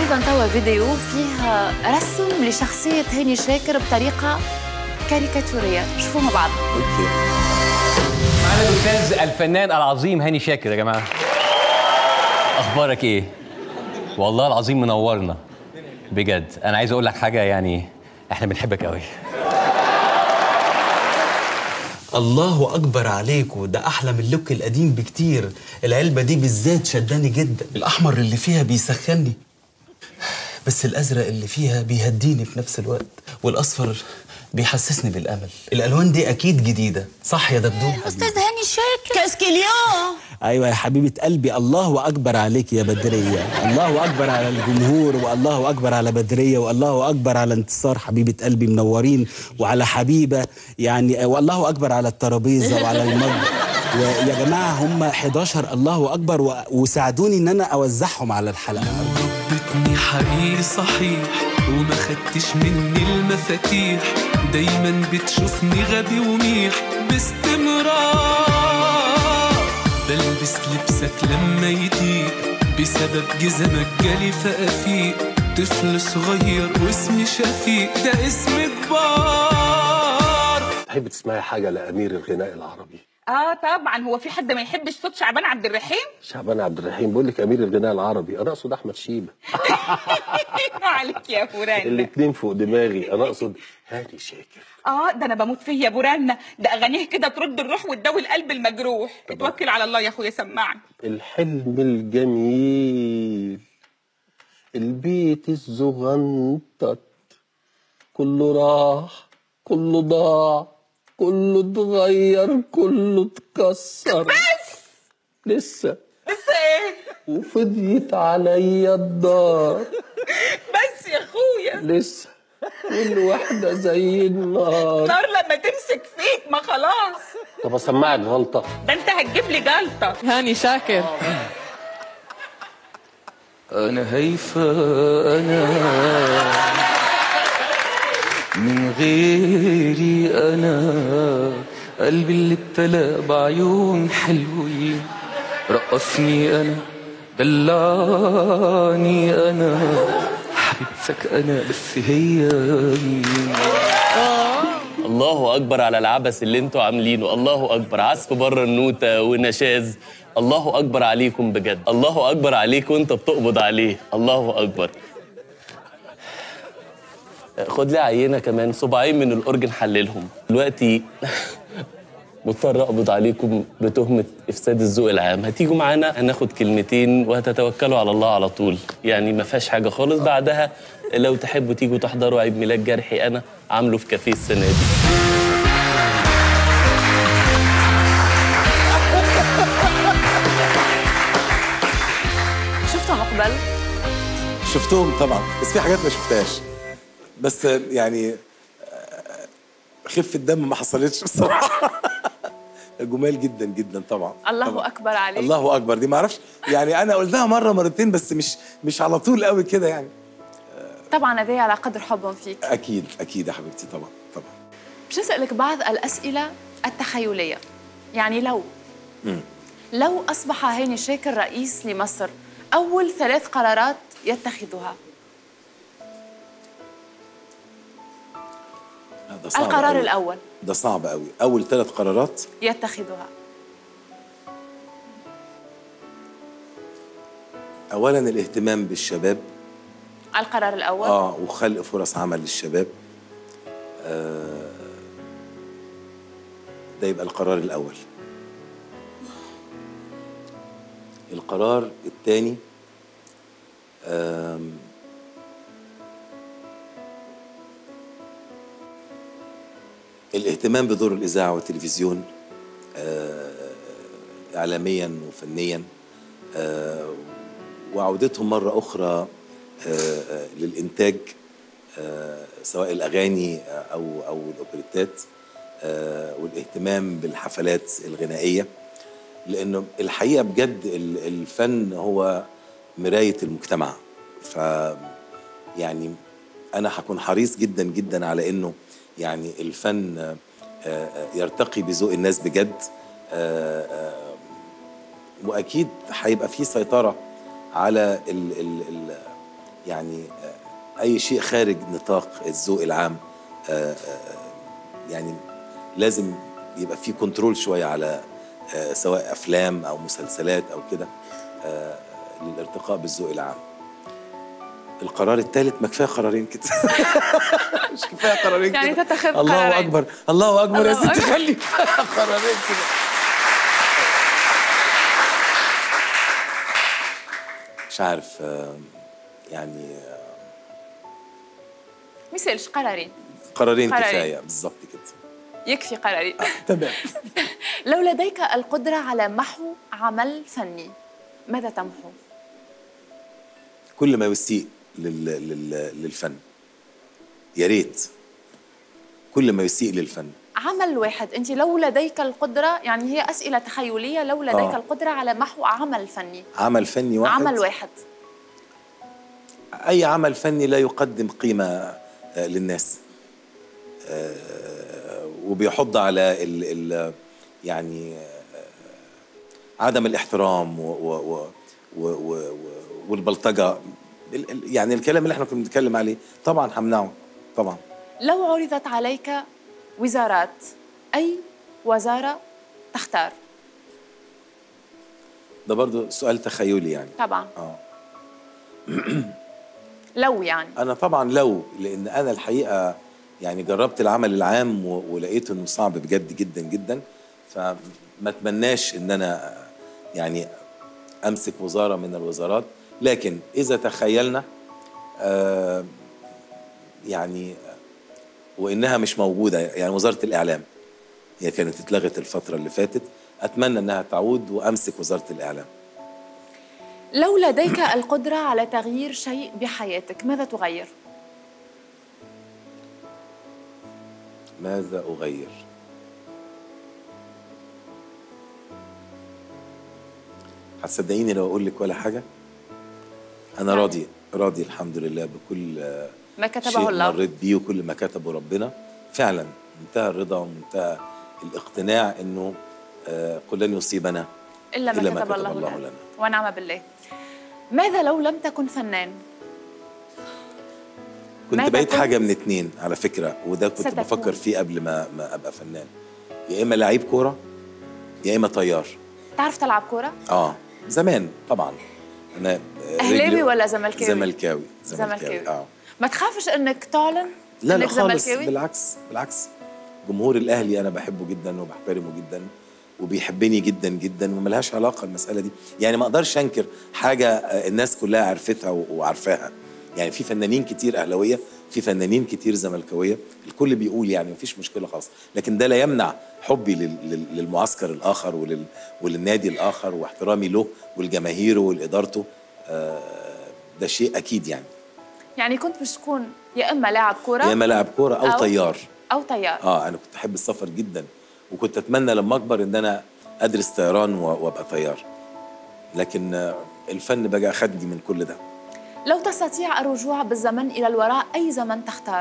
ايضا توا فيديو فيه رسم لشخصيه هاني شاكر بطريقه كاريكاتوريه شوفوا مع بعض اوكي معنا الاستاذ الفنان العظيم هاني شاكر يا جماعه اخبارك ايه والله العظيم منورنا بجد انا عايز اقول لك حاجه يعني احنا بنحبك قوي الله اكبر عليكم ده احلى من اللوك القديم بكتير العلبه دي بالذات شداني جدا الاحمر اللي فيها بيسخني بس الازرق اللي فيها بيهديني في نفس الوقت والاصفر بيحسسني بالامل الالوان دي اكيد جديده صح يا دبدوب استاذ هاني شاكر كاسكليون ايوه يا حبيبه قلبي الله اكبر عليك يا بدريه الله اكبر على الجمهور والله اكبر على بدريه والله اكبر على انتصار حبيبه قلبي منورين وعلى حبيبه يعني والله اكبر على الترابيزه وعلى المج ويا جماعه هم 11 الله اكبر و- وساعدوني ان انا اوزعهم على الحلقه ربتني حقيقي صحيح وما خدتش مني المفاتيح دايما بتشوفني غبي وميح باستمرار بلبس لبسك لما يضيق بسبب جزمك جالي فأفيق طفل صغير واسمي شفيق ده اسم كبار تحب تسمعي حاجة لأمير الغناء العربي اه طبعا هو في حد ما يحبش صوت شعبان عبد الرحيم شعبان عبد الرحيم بقول لك أمير الغناء العربي أنا أقصد أحمد شيبة عليك يا فوران الاتنين فوق دماغي أنا أقصد هاني شاكر اه ده انا بموت فيه يا بوران ده اغانيه كده ترد الروح وتداوي القلب المجروح اتوكل على الله يا اخويا سمعني الحلم الجميل البيت الزغنطط كله راح كله ضاع كله اتغير كله اتكسر بس لسه بس ايه وفضيت عليا الدار بس يا اخويا لسه والوحدة زي النار نار لما تمسك فيك ما خلاص طب اسمعك غلطة ده انت هتجيب لي جلطه هاني شاكر أنا هيفا أنا من غيري أنا قلبي اللي ابتلى بعيون حلوين رقصني أنا دلعني أنا حبيبتك أنا بس هي مين الله اكبر على العبث اللي انتوا عاملينه الله اكبر عزف بره النوته ونشاز الله اكبر عليكم بجد الله اكبر عليك وانت بتقبض عليه الله اكبر خد لي عينه كمان صباعين من الاورجن حللهم دلوقتي مضطر اقبض عليكم بتهمه افساد الذوق العام هتيجوا معانا هناخد كلمتين وهتتوكلوا على الله على طول يعني ما فيهاش حاجه خالص بعدها لو تحبوا تيجوا تحضروا عيد ميلاد جرحي انا عامله في كافيه السنه دي شفتوا مقبل شفتهم طبعا بس في حاجات ما شفتهاش بس يعني آه، خفة دم ما حصلتش بصراحة جمال جدا جدا طبعا الله طبعاً. اكبر عليك الله اكبر دي ما اعرفش يعني انا قلتها مره مرتين بس مش مش على طول قوي كده يعني طبعا هذه على قدر حبهم فيك اكيد اكيد يا حبيبتي طبعا طبعا باش نسألك بعض الأسئلة التخيلية يعني لو مم. لو أصبح هاني شاكر رئيس لمصر أول ثلاث قرارات يتخذها لا، ده صعب القرار قوي. الأول ده صعب قوي اول ثلاث قرارات يتخذها اولا الاهتمام بالشباب القرار الأول اه وخلق فرص عمل للشباب آه ده يبقى القرار الاول القرار الثاني الاهتمام بدور الاذاعه والتلفزيون آه اعلاميا وفنيا آه وعودتهم مره اخرى آه، آه، للإنتاج آه، سواء الأغاني آه، أو أو الأوبريتات آه، والاهتمام بالحفلات الغنائية لأنه الحقيقة بجد ال- الفن هو مراية المجتمع ف يعني أنا هكون حريص جدا جدا على إنه يعني الفن آه، آه، يرتقي بذوق الناس بجد آه، آه، واكيد هيبقى في سيطره على ال ال ال يعني آه، اي شيء خارج نطاق الذوق العام آه، آه، يعني لازم يبقى في كنترول شويه على آه، سواء افلام او مسلسلات او كده آه، للارتقاء بالذوق العام القرار الثالث ما كفايه قرارين كده مش كفايه قرارين يعني كده تتخذ الله قرارين. اكبر الله اكبر يا الله ستي أكبر. خلي كفايه قرارين كده مش عارف آه، يعني آه، مثالش قرارين قرارين قرارين. كفايه بالظبط كده يكفي قرارين تمام لو لديك القدرة على محو عمل فني ماذا تمحو؟ كل ما يسيء لل... لل... للفن يا ريت كل ما يسيء للفن عمل واحد انت لو لديك القدرة يعني هي أسئلة تخيلية لو لديك آه. القدرة على محو عمل فني عمل فني واحد عمل واحد اي عمل فني لا يقدم قيمه آه، للناس آه، وبيحض على ال ال يعني آه، عدم الاحترام و و و و و و والبلطجه ال- ال- يعني الكلام اللي احنا كنا بنتكلم عليه طبعا همنعه طبعا لو عرضت عليك وزارات أي وزارة تختار ده برضو سؤال تخيلي يعني طبعا اه لو يعني انا طبعا لو لان انا الحقيقه يعني جربت العمل العام و- ولقيت انه صعب بجد جدا جدا فما اتمناش ان انا يعني امسك وزاره من الوزارات لكن اذا تخيلنا آه يعني وانها مش موجوده يعني وزاره الاعلام هي كانت اتلغت الفتره اللي فاتت اتمنى انها تعود وامسك وزاره الاعلام لو لديك القدرة على تغيير شيء بحياتك ماذا تغير؟ ماذا أغير؟ هتصدقيني لو أقول لك ولا حاجة؟ أنا يعني. راضي راضي الحمد لله بكل آه، ما كتبه شيء الله مريت بيه وكل ما كتبه ربنا فعلا منتهى الرضا ومنتهى الاقتناع إنه آه، قل لن يصيبنا إلا ما, إلا ما كتب, كتب الله, الله لنا لنا. ونعم بالله ماذا لو لم تكن فنان؟ كنت ماذا بقيت كنت؟ حاجة من اتنين على فكرة وده كنت ستكون؟ بفكر فيه قبل ما ما أبقى فنان يا إما لعيب كورة يا إما طيار تعرف تلعب كرة؟ اه زمان طبعا انا آه، أهلاوي رجلي- ولا زملكاوي؟ زملكاوي زملكاوي. اه ما تخافش انك تعلن لا لا انك خالص زملكاوي؟ بالعكس بالعكس جمهور الاهلي انا بحبه جدا وبحترمه جدا وبيحبني جدا جدا وملهاش علاقه المساله دي يعني ما اقدرش انكر حاجه آه، الناس كلها عرفتها و- وعارفاها يعني في فنانين كتير اهلاويه في فنانين كتير زملكاويه الكل بيقول يعني مفيش مشكله خالص لكن ده لا يمنع حبي لل- لل- للمعسكر الاخر ولل وللنادي الاخر واحترامي له ولجماهيره ولادارته آه، ده شيء اكيد يعني يعني كنت مش تكون يا اما لاعب كرة يا اما لاعب كوره او, أو- طيار او طيار اه انا كنت احب السفر جدا وكنت اتمنى لما اكبر ان انا ادرس طيران و- وابقى طيار لكن آه، الفن بقى اخدني من كل ده لو تستطيع الرجوع بالزمن الى الوراء اي زمن تختار؟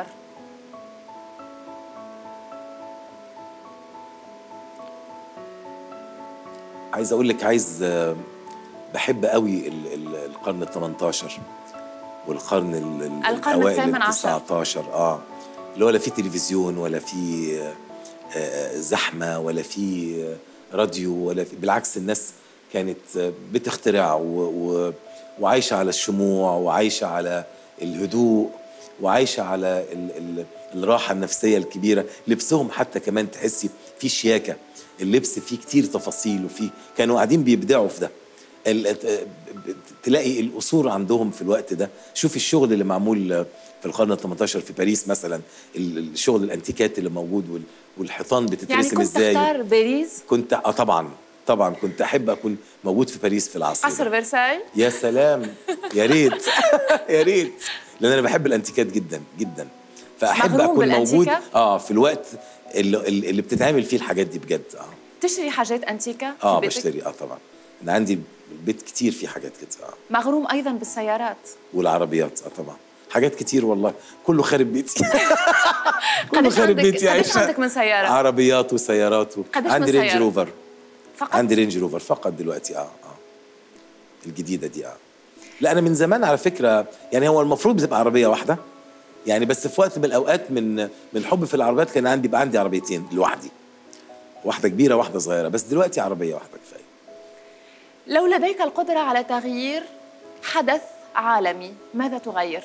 عايز اقول لك عايز آه، بحب قوي ال- ال- القرن ال 18 والقرن ال- ال- القرن الاوائل الثامن ال عشر. 19 اه اللي هو لا في تلفزيون ولا في آه، آه، زحمه ولا في آه، راديو ولا في بالعكس الناس كانت آه، بتخترع و و وعايشه على الشموع وعايشه على الهدوء وعايشه على ال ال الراحه النفسيه الكبيره لبسهم حتى كمان تحسي في شياكه اللبس فيه كتير تفاصيل وفيه كانوا قاعدين بيبدعوا في ده ال- ت- تلاقي القصور عندهم في الوقت ده شوف الشغل اللي معمول في القرن ال 18 في باريس مثلا ال- الشغل الانتيكات اللي موجود وال- والحيطان يعني بتترسم كنت ازاي تختار باريس كنت اه طبعا طبعا كنت احب اكون موجود في باريس في العصر قصر ده. فرساي يا سلام يا ريت يا ريت لان انا بحب الانتيكات جدا جدا فاحب مغروم اكون موجود بالأنتيكة؟ اه في الوقت اللي, اللي بتتعمل فيه الحاجات دي بجد اه تشتري حاجات انتيكا في اه بيتك؟ بشتري اه طبعا انا عندي البيت كتير فيه حاجات كده اه مغروم ايضا بالسيارات والعربيات اه طبعا حاجات كتير والله كله خارب بيتي كله قديش خارب عندك بيتي قديش عايشة. عندك من سياره؟ عربيات وسيارات و... قديش من عندي رينج سيارة؟ روفر فقط عندي رينج روفر فقط دلوقتي اه اه الجديده دي اه لا انا من زمان على فكره يعني هو المفروض بتبقى عربيه واحده يعني بس في وقت من الاوقات من من حب في العربيات كان عندي بقى عندي عربيتين لوحدي واحده كبيره واحده صغيره بس دلوقتي عربيه واحده كفايه لو لديك القدرة على تغيير حدث عالمي ماذا تغير؟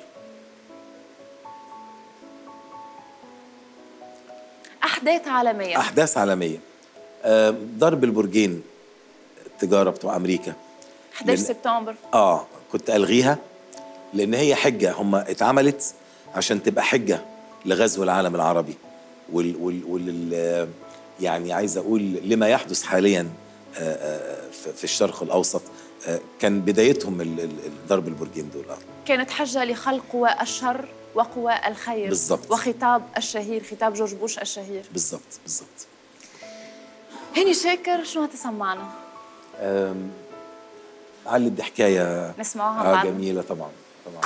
أحداث عالمية احداث عالميه آه، ضرب البرجين التجاره بتوع امريكا 11 لأن- سبتمبر اه كنت الغيها لان هي حجه هم اتعملت عشان تبقى حجه لغزو العالم العربي وال وال وال يعني عايز اقول لما يحدث حاليا آه، آه، في- في الشرق الاوسط آه، كان بدايتهم ال- ال- ال- ضرب البرجين دول آه. كانت حجة لخلق قوى الشر وقوى الخير بالضبط. وخطاب الشهير خطاب جورج بوش الشهير بالظبط بالظبط هاني شاكر شو هتسمعنا؟ آم، علي الضحكايه نسمعوها اه معنا. جميله طبعا طبعا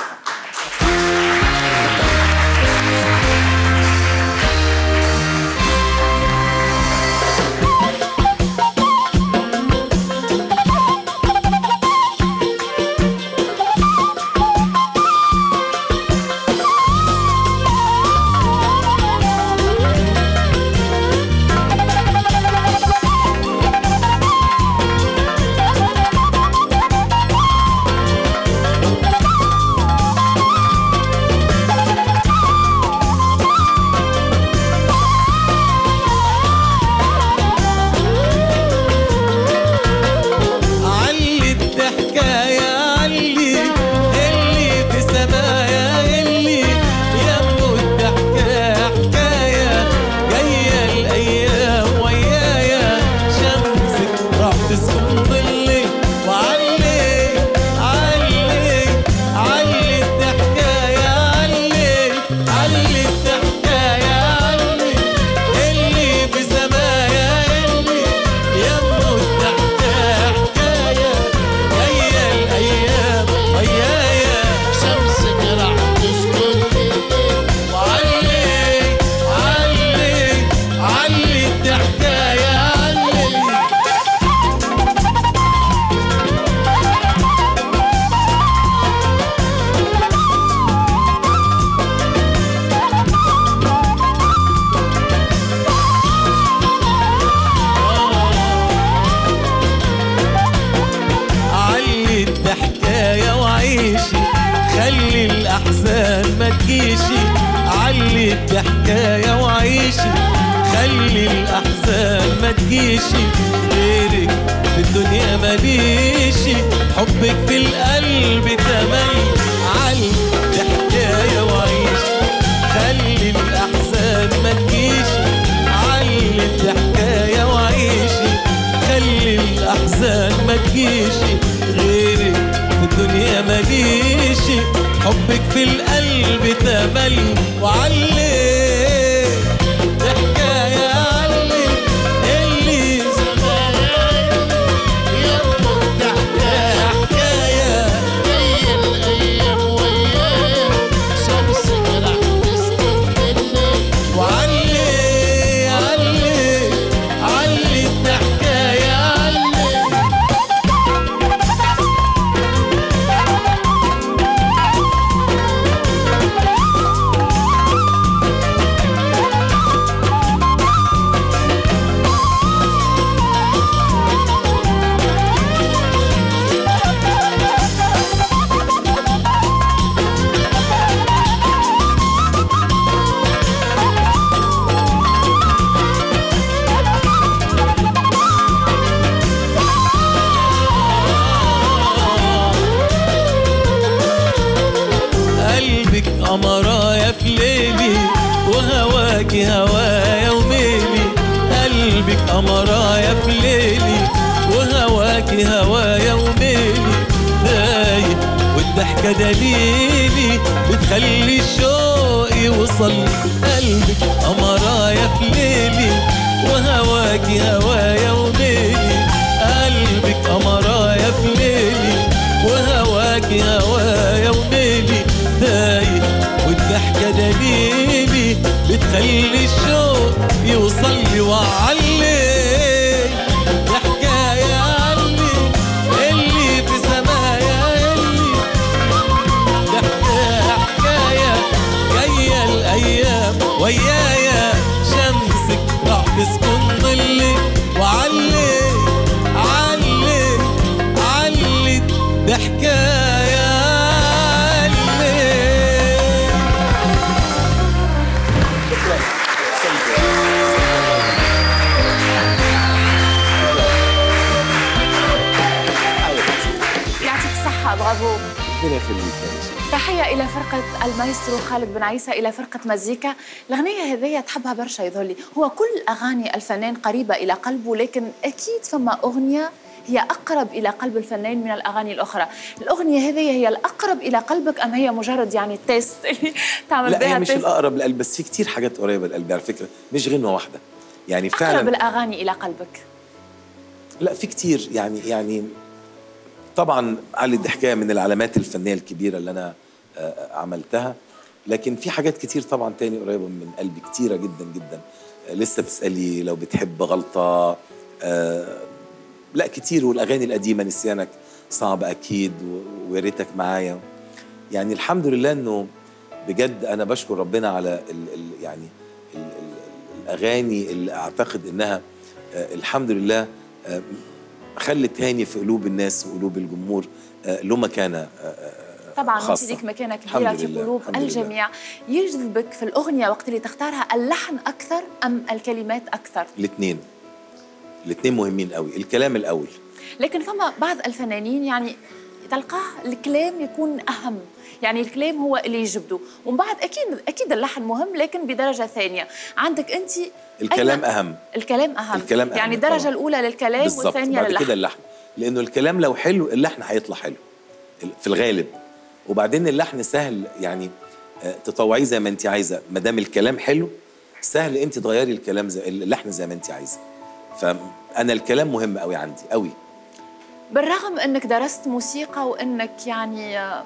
علي الضحكاية علي اللي في سمايا اللي يمو الضحكة حكاية جاية الأيام ويايا شمسك راح تسكن ظلي وعلي علي علي الضحكاية علي علي الضحكاية علي اللي في سمايا اللي يمو الضحكة حكاية جاية الأيام ويايا شمسك راح تسكن وعلي علي علي الضحكاية علي علي الضحكاية وعيشي خلي الأحزان ما تجيشي علي الضحكاية وعيشي خلي الأحزان ما تجيشي غيرك في الدنيا ماليشي حبك في القلب تملي علي الضحكاية وعيشي خلي الأحزان ما تجيشي علي الضحكاية وعيشي خلي الأحزان ما تجيشي غيرك في الدنيا ماليشي حبك في القلب تملي وعلي حكاية علي اللي حكاية هي الأيام ويايا شمسك راح وعلي علي علي الضحكاية علي قلبك قمرايا في ليلي وهواكي هوايا وميلي قلبك قمرايا في ليلي وهواكي هوايا وميلي دايق والضحكة دليلي بتخلي الشوق يوصل قلبك قمرايا في ليلي وهواكي هوايا وميلي قلبك قمرايا في ليلي وهواكي هوايا وميلي دايق والضحكة دليلي بتخلي الشوق يوصل لي وعلي يا حكاية علي اللي في سمايا اللي بحكاية الليل يعطيك الصحة برافو ربنا يخليك يا باشا. تحية إلى فرقة المايسترو خالد بن عيسى إلى فرقة مزيكا الأغنية هذه تحبها برشا يظهر لي هو كل أغاني الفنان قريبة إلى قلبه لكن أكيد فما أغنية هي أقرب إلى قلب الفنان من الأغاني الأخرى الأغنية هذه هي الأقرب إلى قلبك أم هي مجرد يعني تيست اللي تعمل لا بها هي مش تيست الاقرب للقلب بس في كتير حاجات قريبه للقلب على فكره مش غنوه واحده يعني أقرب فعلا الأغاني إلى قلبك لا في كتير يعني يعني طبعا علي الضحكايه من العلامات الفنيه الكبيره اللي انا آه، عملتها لكن في حاجات كتير طبعا تاني قريبه من قلبي كتيره جدا جدا آه، لسه بتسالي لو بتحب غلطه آه، لا كتير والاغاني القديمه نسيانك صعب اكيد و- ويا ريتك معايا يعني الحمد لله انه بجد انا بشكر ربنا على ال ال يعني ال ال الاغاني اللي اعتقد انها آه، الحمد لله آه، خلت هاني في قلوب الناس وقلوب الجمهور آه، له مكانه آه، آه، طبعا انت خاصة. ليك مكانه الحمد كبيره في لله، قلوب الحمد لله. الجميع يجذبك في الاغنيه وقت اللي تختارها اللحن اكثر ام الكلمات اكثر الاثنين الاثنين مهمين قوي الكلام الاول لكن فما بعض الفنانين يعني تلقاه الكلام يكون اهم يعني الكلام هو اللي يجبده ومن بعد اكيد اكيد اللحن مهم لكن بدرجه ثانيه عندك انت الكلام أين- اهم الكلام اهم الكلام أهم يعني الدرجه طبعاً. الاولى للكلام بالظبط والثانيه بعد للحن كده اللحن لانه الكلام لو حلو اللحن هيطلع حلو في الغالب وبعدين اللحن سهل يعني آه، تطوعيه زي ما انت عايزه ما دام الكلام حلو سهل انت تغيري الكلام زي اللحن زي ما انت عايزه فانا الكلام مهم قوي عندي قوي بالرغم انك درست موسيقى وانك يعني آه،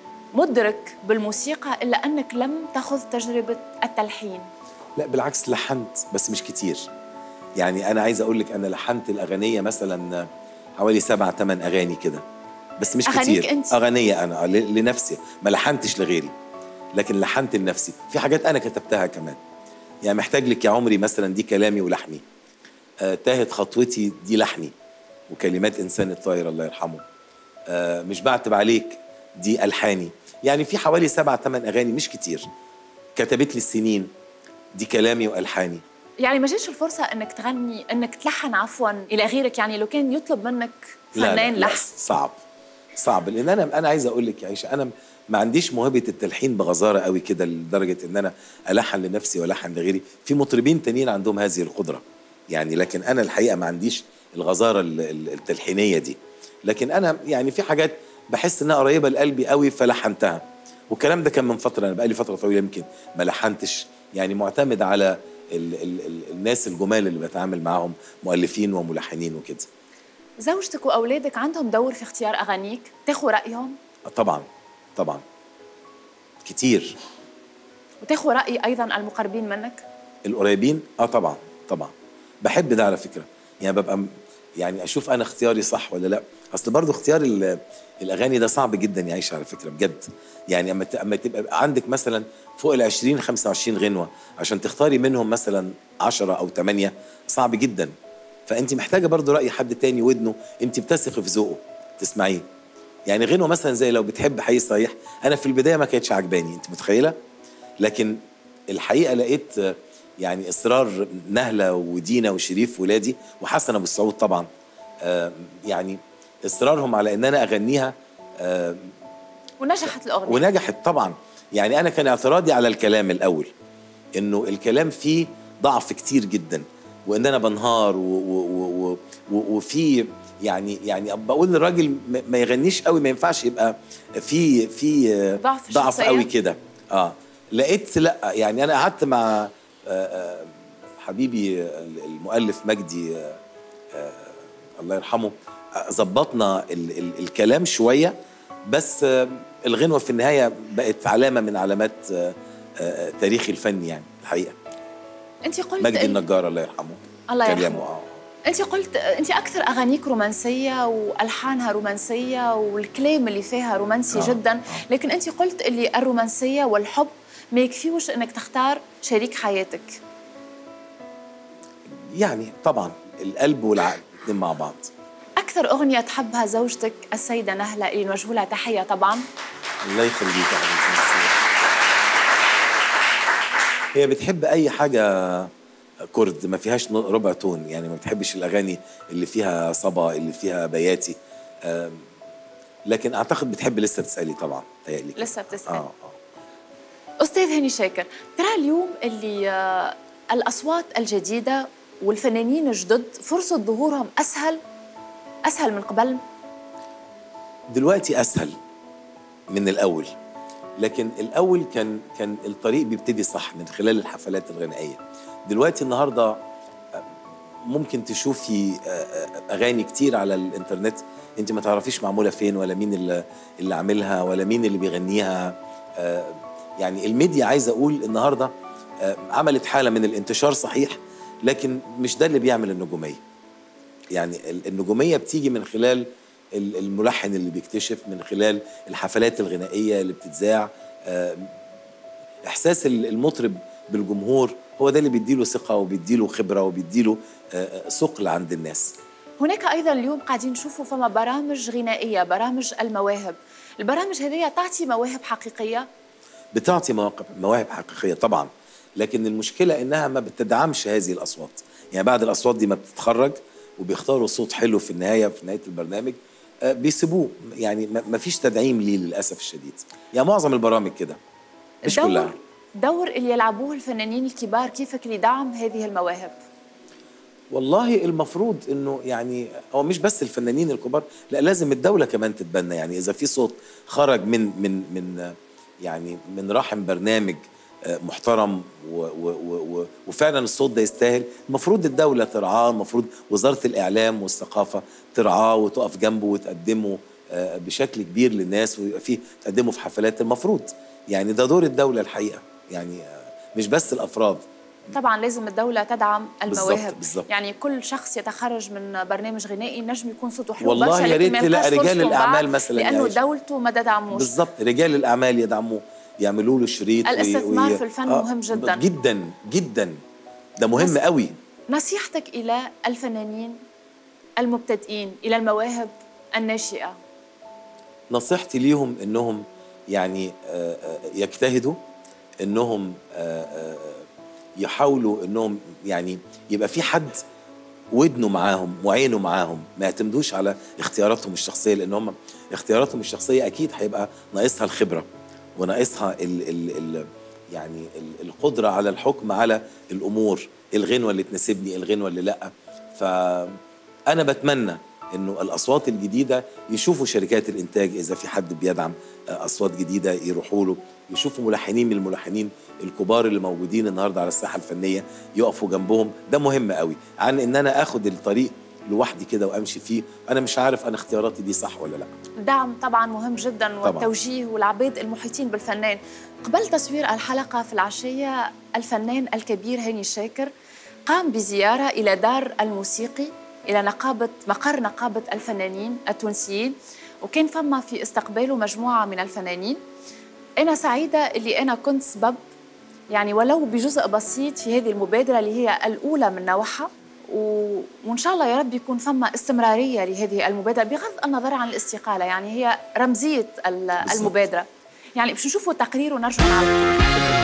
مدرك بالموسيقى الا انك لم تخذ تجربه التلحين لا بالعكس لحنت بس مش كتير يعني انا عايز اقول لك انا لحنت الاغنيه مثلا حوالي سبع ثمان اغاني كده بس مش أغانيك كتير أنت؟ اغنيه انا ل- لنفسي ما لحنتش لغيري لكن لحنت لنفسي في حاجات انا كتبتها كمان يعني محتاج لك يا عمري مثلا دي كلامي ولحني آه تاهت خطوتي دي لحني وكلمات انسان الطاير الله يرحمه آه مش بعتب عليك دي الحاني يعني في حوالي سبع ثمان اغاني مش كتير كتبت لي السنين دي كلامي والحاني يعني ما جاتش الفرصه انك تغني انك تلحن عفوا الى غيرك يعني لو كان يطلب منك لا فنان لا, لا لحن صعب صعب لان انا انا عايز اقول لك يا عيشه انا ما عنديش موهبه التلحين بغزاره قوي كده لدرجه ان انا الحن لنفسي والحن لغيري في مطربين تانيين عندهم هذه القدره يعني لكن انا الحقيقه ما عنديش الغزاره ال- ال- التلحينيه دي لكن انا يعني في حاجات بحس انها قريبه لقلبي قوي فلحنتها والكلام ده كان من فتره انا بقالي فتره طويله يمكن ما لحنتش يعني معتمد على ال ال ال الناس الجمال اللي بتعامل معاهم مؤلفين وملحنين وكده زوجتك واولادك عندهم دور في اختيار اغانيك تاخذ رايهم طبعا طبعا كتير وتاخذ راي ايضا المقربين منك القريبين اه طبعا طبعا بحب ده على فكره يعني ببقى م- يعني اشوف انا اختياري صح ولا لا اصل برضو اختيار ال- الاغاني ده صعب جدا يعيش على فكره بجد يعني اما ت- اما تبقى عندك مثلا فوق ال 20 25 غنوه عشان تختاري منهم مثلا 10 او 8 صعب جدا فانت محتاجه برضو راي حد تاني ودنه انت بتثقي في ذوقه تسمعيه يعني غنوه مثلا زي لو بتحب حي صحيح انا في البدايه ما كانتش عجباني انت متخيله لكن الحقيقه لقيت آه، يعني اصرار نهله ودينا وشريف ولادي وحسن ابو السعود طبعا آه، يعني اصرارهم على ان انا اغنيها آه، ونجحت الاغنيه ونجحت طبعا يعني انا كان اعتراضي على الكلام الاول انه الكلام فيه ضعف كتير جدا وان انا بنهار و- و- و- و- و- وفي يعني يعني بقول للراجل ما- ما يغنيش قوي ما ينفعش يبقى في في آه، ضعف ضعف شخصية. قوي كده اه لقيت لا يعني انا قعدت مع آه، آه، حبيبي المؤلف مجدي آه، آه، الله يرحمه آه، ظبطنا ال- ال- الكلام شويه بس آه، الغنوه في النهايه بقت علامه من علامات آه، آه، تاريخي الفني يعني الحقيقه انت قلت مجدي النجار الله يرحمه الله كلامه، يرحمه آه. انت قلت انت اكثر اغانيك رومانسيه والحانها رومانسيه والكلام اللي فيها رومانسي آه، جدا لكن انت قلت اللي الرومانسيه والحب ما يكفيوش انك تختار شريك حياتك يعني طبعا القلب والعقل الاثنين مع بعض أكثر أغنية تحبها زوجتك السيدة نهلة اللي نوجه لها تحية طبعا الله يخليك يا حبيبتي هي بتحب اي حاجه كرد ما فيهاش ن- ربع تون يعني ما بتحبش الاغاني اللي فيها صبا اللي فيها بياتي آم، لكن اعتقد بتحب لسه تسالي طبعا تهيألي كده. لسه بتسأل اه أستاذ هاني شاكر ترى اليوم اللي آه، الأصوات الجديدة والفنانين الجدد فرصة ظهورهم أسهل أسهل من قبل دلوقتي اسهل من الاول لكن الاول كان كان الطريق بيبتدي صح من خلال الحفلات الغنائيه دلوقتي النهارده آه، ممكن تشوفي آه، آه، اغاني كتير على الانترنت انت ما تعرفيش معموله فين ولا مين اللي, اللي عاملها ولا مين اللي بيغنيها آه، يعني الميديا عايز اقول النهارده آه، عملت حاله من الانتشار صحيح لكن مش ده اللي بيعمل النجوميه يعني ال- النجوميه بتيجي من خلال ال- الملحن اللي بيكتشف من خلال الحفلات الغنائيه اللي بتتذاع آه، احساس ال- المطرب بالجمهور هو ده اللي بيديله ثقه وبيديله خبره وبيديله آه، آه، ثقل عند الناس هناك ايضا اليوم قاعدين نشوفوا فما برامج غنائيه برامج المواهب البرامج هذه تعطي مواهب حقيقيه بتعطي مواقف مواهب حقيقيه طبعا لكن المشكله انها ما بتدعمش هذه الاصوات يعني بعد الاصوات دي ما بتتخرج وبيختاروا صوت حلو في النهايه في نهايه البرنامج آه، بيسيبوه يعني ما ما فيش تدعيم ليه للاسف الشديد يعني معظم البرامج كده مش دور كلها دور اللي يلعبوه الفنانين الكبار كيفك لدعم هذه المواهب والله المفروض انه يعني هو مش بس الفنانين الكبار لا لازم الدوله كمان تتبنى يعني اذا في صوت خرج من من من آه، يعني من رحم برنامج آه، محترم و و و و وفعلا الصوت ده يستاهل المفروض الدوله ترعاه المفروض وزاره الاعلام والثقافه ترعاه وتقف جنبه وتقدمه آه، بشكل كبير للناس ويبقى فيه تقدمه في حفلات المفروض يعني ده دور الدوله الحقيقه يعني آه، مش بس الافراد طبعا لازم الدوله تدعم بالظبط، المواهب بالظبط. يعني كل شخص يتخرج من برنامج غنائي نجم يكون صوته حلو والله برشا يا لكن ريت ما لا يلقاش رجال فرصته الأعمال بعد مثلاً لانه يعيش. دولته ما تدعموش بالظبط رجال الاعمال يدعموه يعملوا له شريط وي- الاستثمار وي- في الفن مهم جداً. جدا جدا ده مهم بس- قوي نصيحتك الى الفنانين المبتدئين الى المواهب الناشئه نصيحتي ليهم انهم يعني آه، آه، يجتهدوا انهم آه، آه، يحاولوا انهم يعني يبقى في حد ودنه معاهم وعينه معاهم ما يعتمدوش على اختياراتهم الشخصيه لان هم اختياراتهم الشخصيه اكيد هيبقى ناقصها الخبره وناقصها ال ال ال يعني ال القدره على الحكم على الامور الغنوه اللي تناسبني الغنوه اللي لا فانا بتمنى انه الاصوات الجديده يشوفوا شركات الانتاج اذا في حد بيدعم آه، اصوات جديده يروحوا له يشوفوا ملحنين من الملحنين الكبار اللي موجودين النهارده على الساحه الفنيه يقفوا جنبهم ده مهم قوي عن ان انا اخد الطريق لوحدي كده وامشي فيه انا مش عارف انا اختياراتي دي صح ولا لا الدعم طبعا مهم جدا طبعاً. والتوجيه والعبيد المحيطين بالفنان قبل تصوير الحلقة في العشية الفنان الكبير هاني شاكر قام بزيارة إلى دار الموسيقي إلى نقابة مقر نقابة الفنانين التونسيين وكان فما في استقباله مجموعة من الفنانين أنا سعيدة اللي أنا كنت سبب يعني ولو بجزء بسيط في هذه المبادرة اللي هي الأولى من نوعها و... وإن شاء الله يا رب يكون فما استمرارية لهذه المبادرة بغض النظر عن الاستقالة يعني هي رمزية ال- المبادرة يعني باش نشوفوا التقرير ونرجع نعاود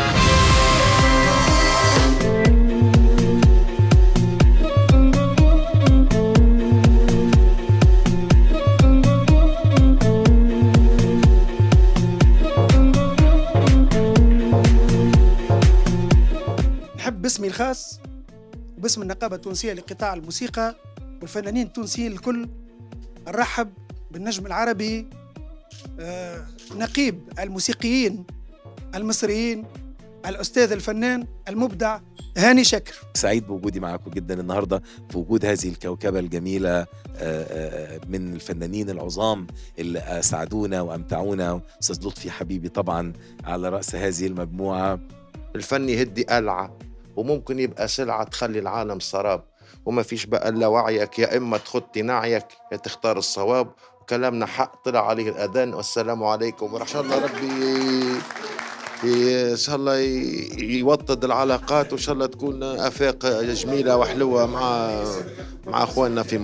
نحب باسمي الخاص وباسم النقابة التونسية لقطاع الموسيقى والفنانين التونسيين الكل نرحب بالنجم العربي آه، نقيب الموسيقيين المصريين الأستاذ الفنان المبدع هاني شاكر سعيد بوجودي معاكم جدا النهارده في وجود هذه الكوكبه الجميله آه، آه، من الفنانين العظام اللي اسعدونا وامتعونا استاذ لطفي حبيبي طبعا على راس هذه المجموعه الفن يهدي قلعة وممكن يبقى سلعة تخلي العالم سراب وما فيش بقى إلا وعيك يا إما تخطي نعيك يا تختار الصواب وكلامنا حق طلع عليه الأذان والسلام عليكم ورحمة الله ربي ي- إن شاء الله ي- يوطد العلاقات وإن شاء الله تكون آفاق جميلة وحلوة مع مع أخواننا في مصر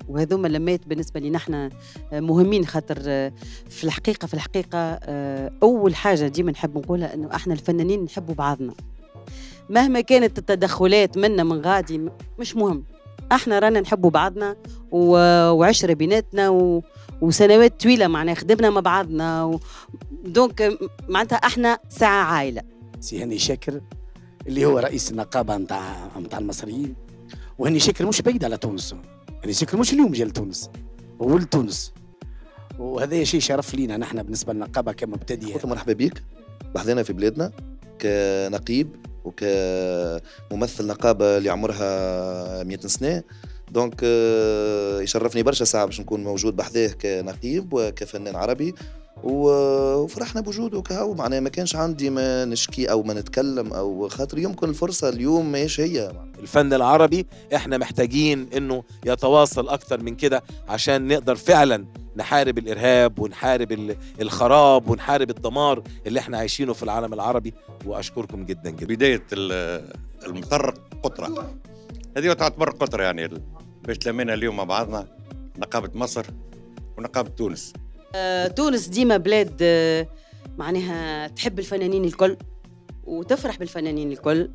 وهذوما لمات بالنسبه لنا احنا مهمين خاطر آه، في الحقيقه في الحقيقه آه، اول حاجه ديما نحب نقولها انه احنا الفنانين نحبوا بعضنا مهما كانت التدخلات منا من غادي م- مش مهم احنا رانا نحبوا بعضنا و... وعشره بيناتنا و... وسنوات طويله معناها خدمنا مع بعضنا و... دونك م- معناتها احنا ساعه عائله سي هاني شاكر اللي هو رئيس النقابه نتاع نتاع المصريين وهاني شاكر مش بعيد على تونس هاني شاكر مش اليوم جا لتونس هو ولد تونس وهذا شيء شرف لينا نحن بالنسبه للنقابه كمبتدئه مرحبا بك بحذنا في بلادنا كنقيب وكممثل نقابه اللي عمرها 100 سنه دونك آه، يشرفني برشا ساعه باش نكون موجود بحذاه كنقيب وكفنان عربي و- وفرحنا بوجوده كهو معناها ما كانش عندي ما نشكي او ما نتكلم او خاطر يمكن الفرصه اليوم ماهيش هي الفن العربي احنا محتاجين انه يتواصل اكتر من كده عشان نقدر فعلا نحارب الارهاب ونحارب ال- الخراب ونحارب الدمار اللي احنا عايشينه في العالم العربي واشكركم جدا جدا بدايه ال- المطر قطره هذه تعتبر قطره يعني ال- باش تلمينا اليوم مع بعضنا نقابه مصر ونقابه تونس آه، تونس ديما بلاد آه، معناها تحب الفنانين الكل وتفرح بالفنانين الكل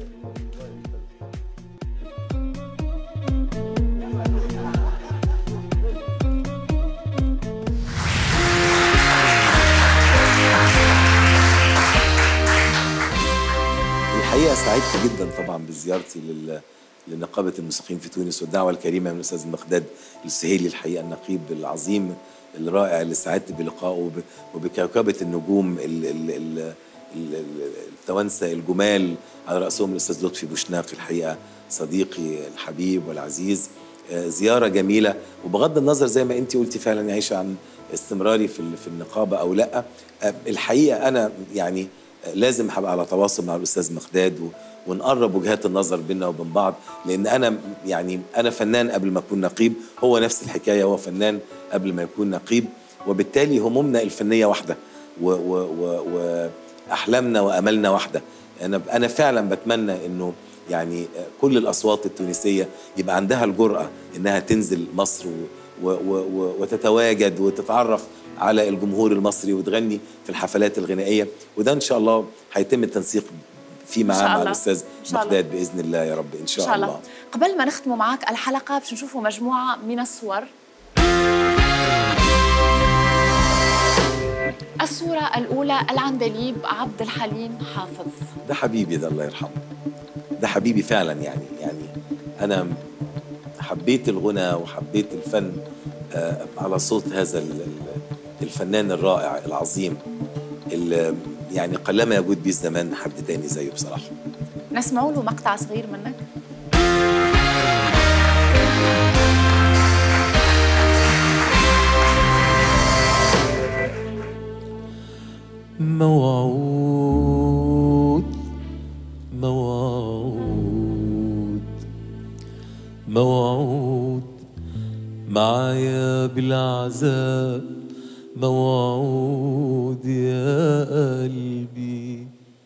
الحقيقه سعدت جدا طبعا بزيارتي لل لنقابه الموسيقيين في تونس والدعوه الكريمه من الاستاذ مقداد السهيلي الحقيقه النقيب العظيم الرائع اللي سعدت بلقائه وب- وبكوكبه النجوم ال ال ال ال- ال- التوانسه الجمال على راسهم الاستاذ لطفي بوشناق الحقيقه صديقي الحبيب والعزيز آه، زياره جميله وبغض النظر زي ما انت قلتي فعلا يا عائشه عن استمراري في ال- في النقابه او لا آه، الحقيقه انا يعني آه، لازم هبقى على تواصل مع الاستاذ مقداد و- ونقرب وجهات النظر بيننا وبين بعض لان انا يعني انا فنان قبل ما اكون نقيب هو نفس الحكايه هو فنان قبل ما يكون نقيب وبالتالي همومنا الفنيه واحده و و و واحلامنا واملنا واحده انا انا فعلا بتمنى انه يعني كل الاصوات التونسيه يبقى عندها الجراه انها تنزل مصر و و و و وتتواجد وتتعرف على الجمهور المصري وتغني في الحفلات الغنائيه وده ان شاء الله هيتم التنسيق فيه إن معاه شاء مع الله. الاستاذ إن شاء الله. مقداد باذن الله يا رب ان شاء, إن شاء الله قبل ما نختم معك الحلقة باش نشوفوا مجموعة من الصور الصورة الأولى العندليب عبد الحليم حافظ ده حبيبي ده الله يرحمه ده حبيبي فعلا يعني يعني انا حبيت الغنى وحبيت الفن آه، على صوت هذا ال- ال- الفنان الرائع العظيم اللي يعني قلما يجود بيه الزمان حد تاني زيه بصراحه نسمعوا له مقطع صغير منك موعود موعود موعود معايا بالعذاب موعود يا قلبي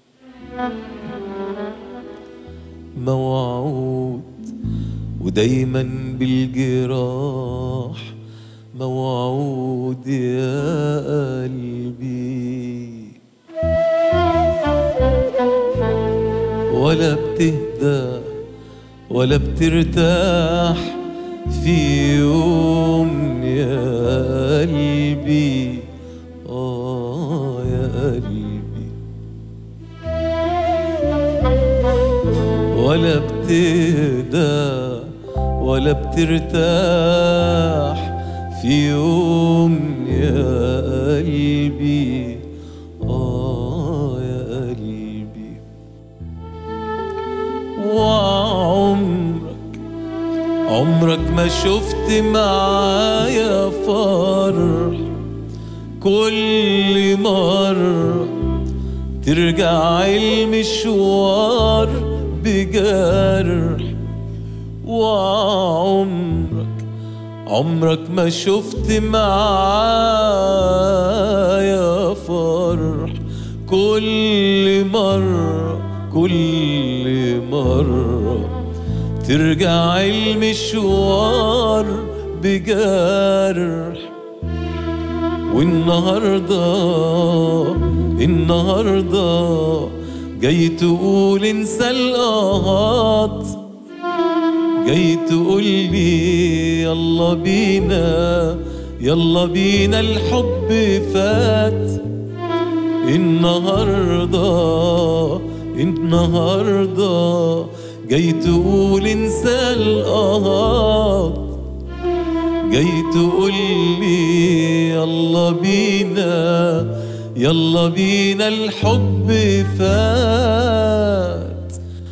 موعود ودايما بالجراح موعود يا قلبي ولا بتهدى ولا بترتاح في يوم يا قلبي آه يا قلبي ولا بتهدى ولا بترتاح في يوم يا قلبي آه يا قلبي وعمرك عمرك ما شفت معايا فرح كل مرة ترجع المشوار بجرح وعمرك عمرك ما شفت معايا فرح كل مرة كل مرة ترجع المشوار جارح والنهارده النهارده جاي تقول انسى القهات جاي تقول لي يلا بينا يلا بينا الحب فات النهارده النهارده جاي تقول انسى القهات جاي تقول لي يلا بينا يلا بينا الحب فات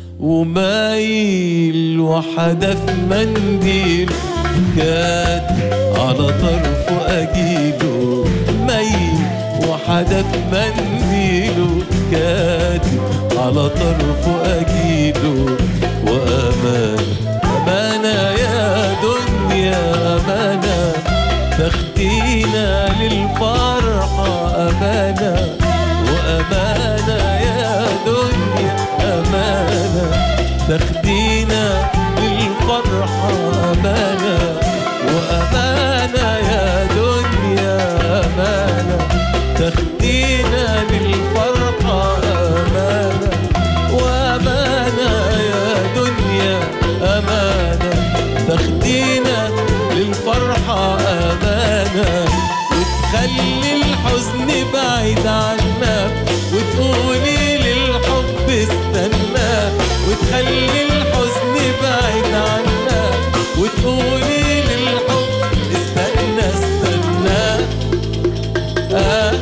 ومايل وحدف منديل كاد على طرفه اجيله مايل وحدف منديله كاد على طرفه اجيله وامان امانه يا دنيا امانه تاخدينا للفرحه امانه وامانه يا دنيا امانه تاخدينا للفرحه امانه وامانه يا دنيا امانه تاخدينا للفرحه امانه وامانه يا دنيا امانه تاخدينا للفرحه امانه وتخلي الحزن بعيد عنا وتقولي للحب استنى وتخلي الحزن بعيد عنا وتقولي للحب استنى استنى آه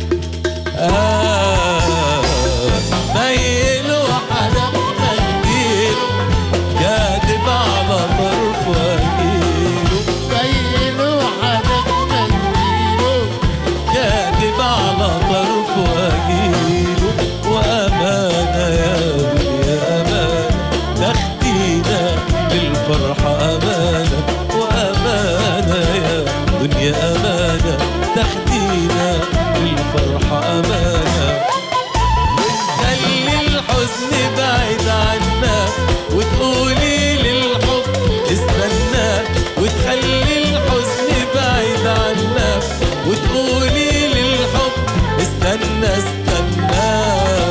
آه ميل وحدك منديل كاتب على طرف وجيله ميل وحدك منديله كاتب على طرف وجيله وأمانة يا دنيا أمانة تاخدينا للفرحة أمانة وأمانة يا دنيا أمانة تاخدينا للفرحة أمانة خلي الحزن بعيد عنا وتقولي للحب استنى وتخلي الحزن بعيد عنا وتقولي للحب استنى استنى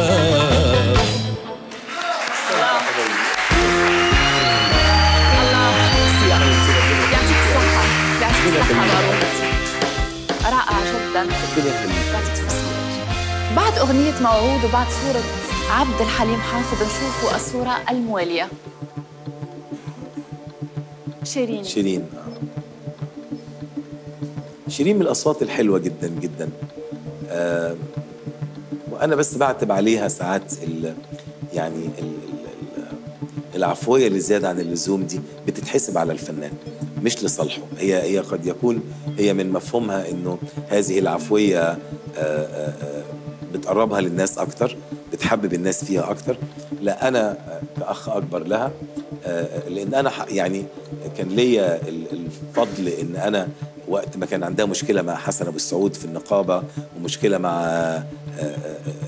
يعطيك الصحة يعطيك الصحة ماروت رائع جدا يعطيك الصحة بعد أغنية موعود وبعد صورة عبد الحليم حافظ نشوفوا الصورة الموالية شيرين شيرين شيرين من الأصوات الحلوة جدا جدا آه وأنا بس بعتب عليها ساعات ال يعني ال ال ال العفوية اللي زيادة عن اللزوم دي بتتحسب على الفنان مش لصالحه هي هي قد يكون هي من مفهومها انه هذه العفوية آه، آه، آه، بتقربها للناس اكتر بتحبب الناس فيها اكتر لا انا آه، كاخ اكبر لها آه، لان انا ح- يعني كان ليا ال- الفضل ان انا وقت ما كان عندها مشكله مع حسن ابو السعود في النقابه ومشكله مع آه، آه،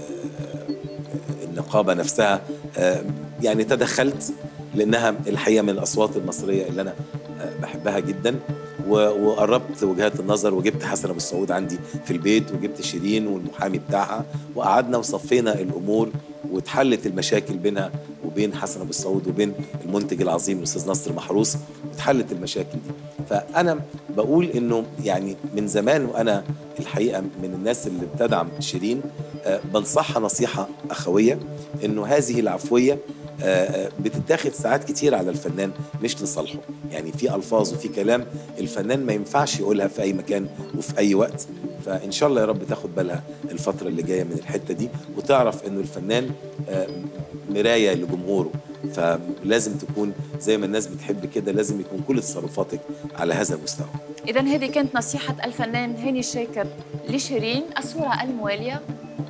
النقابه نفسها آه، يعني تدخلت لانها الحقيقه من الاصوات المصريه اللي انا آه، بحبها جدا و- وقربت وجهات النظر وجبت حسن ابو السعود عندي في البيت وجبت شيرين والمحامي بتاعها وقعدنا وصفينا الامور واتحلت المشاكل بينها وبين حسن ابو السعود وبين المنتج العظيم الاستاذ نصر محروس واتحلت المشاكل دي فانا بقول انه يعني من زمان وانا الحقيقه من الناس اللي بتدعم شيرين آه، بنصحها نصيحه اخويه انه هذه العفويه آه، آه، بتتاخد ساعات كتير على الفنان مش لصالحه يعني في الفاظ وفي كلام الفنان ما ينفعش يقولها في اي مكان وفي اي وقت فان شاء الله يا رب تاخد بالها الفتره اللي جايه من الحته دي وتعرف انه الفنان آه، مرايه لجمهوره فلازم تكون زي ما الناس بتحب كده لازم يكون كل تصرفاتك على هذا المستوى إذا هذه كانت نصيحة الفنان هاني الشاكر لشيرين الصورة الموالية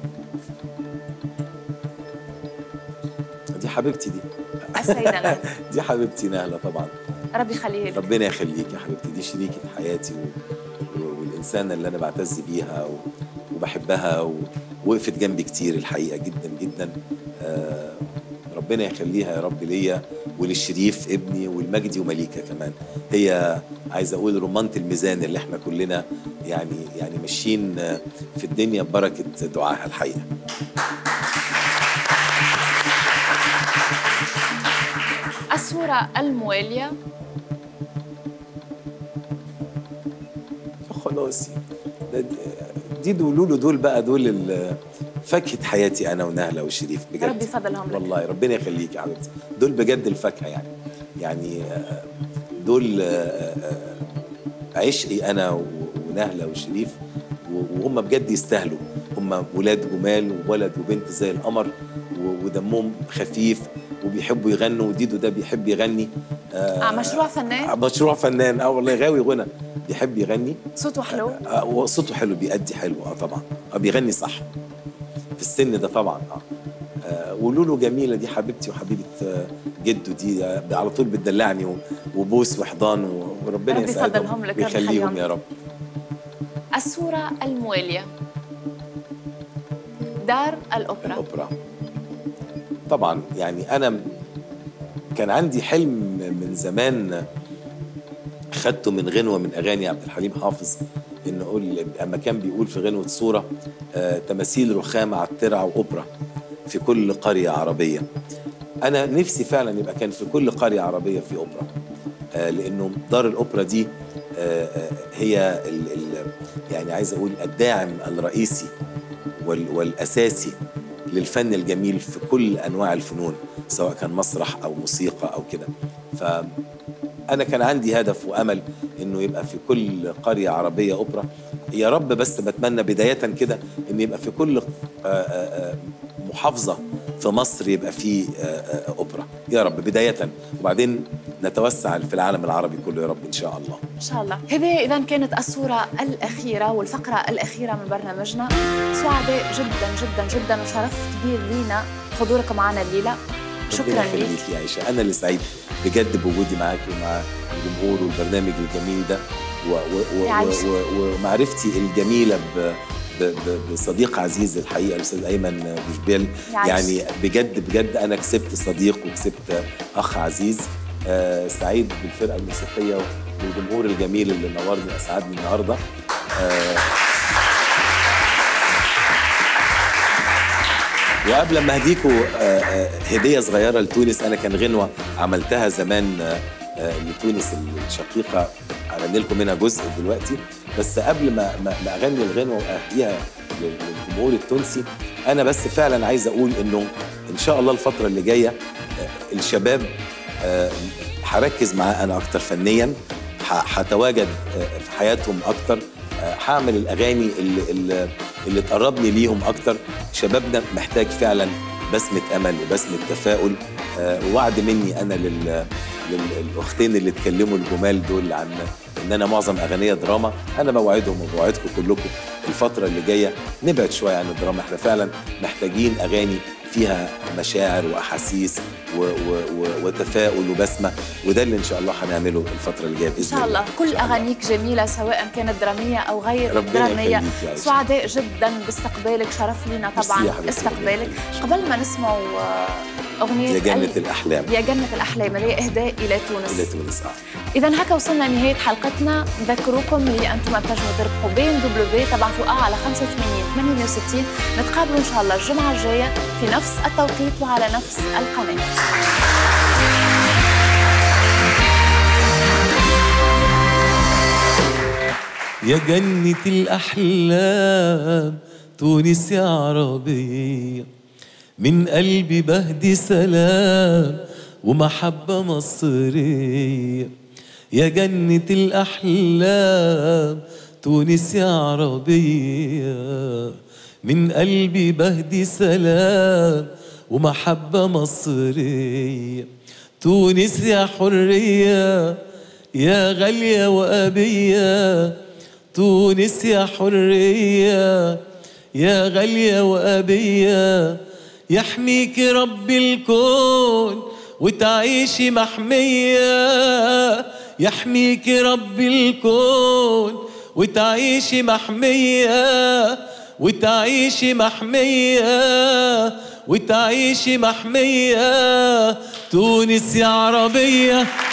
دي حبيبتي دي السيدة نهلة دي حبيبتي نهله طبعا ربي يخليها لك ربنا يخليك يا حبيبتي دي شريكة حياتي و... و- والإنسانة اللي أنا بعتز بيها و... وبحبها و... وقفت جنبي كتير الحقيقة جدا جدا آه... ربنا ربنا يخليها يا رب ليا وللشريف ابني والمجدي ومليكه كمان هي عايز اقول رمانه الميزان اللي احنا كلنا يعني يعني ماشيين في الدنيا ببركه دعائها الحقيقه الصورة الموالية خلاص ده- دي دولولو دول بقى دول ال- فاكهه حياتي انا ونهله والشريف بجد ربي يفضلهم لك والله ربنا يخليك يا حبيبتي دول بجد الفاكهه يعني يعني آه، دول آه، آه، عشقي انا و- ونهله والشريف و- وهم بجد يستاهلوا هم ولاد جمال وولد وبنت زي القمر و- ودمهم خفيف وبيحبوا يغنوا وديدو ده بيحب يغني آه مشروع فنان مشروع فنان اه والله غاوي غنى بيحب يغني صوته حلو آه وصوته حلو بيأدي حلو اه طبعا اه بيغني صح في السن ده طبعا اه, آه ولولو جميله دي حبيبتي وحبيبه آه جده دي آه على طول بتدلعني و- وبوس وحضان و- وربنا ربي يسعدهم يفضلهم لك، ربي ويخليهم يخليهم يا رب الصورة الموالية دار الأوبرا الأوبرا طبعا يعني أنا م- كان عندي حلم من زمان خدته من غنوة من أغاني عبد الحليم حافظ إن أقول أما كان بيقول في غنوة صورة آه تماثيل رخام على الترع وأوبرا في كل قرية عربية أنا نفسي فعلا يبقى كان في كل قرية عربية في أوبرا آه لأنه دار الأوبرا دي آه آه هي ال ال يعني عايز أقول الداعم الرئيسي وال والاساسي للفن الجميل في كل انواع الفنون سواء كان مسرح او موسيقى او كده فانا كان عندي هدف وامل انه يبقى في كل قريه عربيه اوبرا يا رب بس بتمنى بدايه كده ان يبقى في كل آه، آه، آه، محافظه في مصر يبقى في آه، آه، اوبرا يا رب بدايه وبعدين نتوسع في العالم العربي كله يا رب ان شاء الله إن شاء الله هذه إذا كانت الصورة الأخيرة والفقرة الأخيرة من برنامجنا سعداء جدا جدا جدا وشرف كبير لينا حضوركم معنا الليلة شكرا ربنا لك يخليك يا عائشه انا اللي سعيد بجد بوجودي معاك ومع الجمهور والبرنامج الجميل ده و و و يا عائشة. و و ومعرفتي الجميله ب ب- ب- بصديق عزيز الحقيقه الاستاذ ايمن بوشبيل يا عائشة. يعني بجد بجد انا كسبت صديق وكسبت اخ عزيز آه سعيد بالفرقه الموسيقيه والجمهور الجميل اللي نورني واسعدني النهارده آه وقبل ما اهديكوا آه، آه، هديه صغيره لتونس انا كان غنوه عملتها زمان آه، آه، لتونس الشقيقه اغني لكم منها جزء دلوقتي بس قبل ما ما ما اغني الغنوه واهديها لل- للجمهور التونسي انا بس فعلا عايز اقول انه ان شاء الله الفتره اللي جايه آه، الشباب آه، هركز معاه انا اكتر فنيا ح- هتواجد آه، في حياتهم اكتر آه، هعمل الاغاني اللي, اللي, اللي تقربني ليهم اكتر شبابنا محتاج فعلا بسمه امل وبسمه تفاؤل آه، ووعد مني انا لل للاختين اللي اتكلموا الجمال دول عن ان انا معظم اغنيه دراما انا بوعدهم وبوعدكم كلكم الفتره اللي جايه نبعد شويه عن الدراما احنا فعلا محتاجين اغاني فيها مشاعر واحاسيس و و و وتفاؤل وبسمه وده اللي ان شاء الله هنعمله الفتره اللي جايه إن باذن شاء الله كل أغانيك جميلة سواء كانت درامية أو غير ربنا درامية يخليك يا عائشة. سعداء جدا باستقبالك شرف لينا ميرسي طبعا يا حبيبتي، استقبالك قبل ما نسمع آه، أغنية يا جنة ال- الأحلام. يا جنة الأحلام اللي هي إهداء إلى تونس الى تونس آه. إذا هكا وصلنا لنهاية حلقتنا نذكركم اللي أنتم تنجموا تربحوا بي ام دبليو تبعثوا آه على 85 68 نتقابلوا إن شاء الله الجمعة الجاية في نفس التوقيت وعلى نفس القناة يا جنة الأحلام تونس يا عربية من قلبي بهدي سلام ومحبة مصرية يا جنة الأحلام تونس يا عربية من قلبي بهدي سلام ومحبة مصرية تونس يا حرية يا غالية وأبية تونس يا حرية يا غالية وأبية يحميك رب الكون وتعيشي محمية يحميك رب الكون وتعيشي محمية وتعيشي محمية وتعيشي محمية تونس يا عربية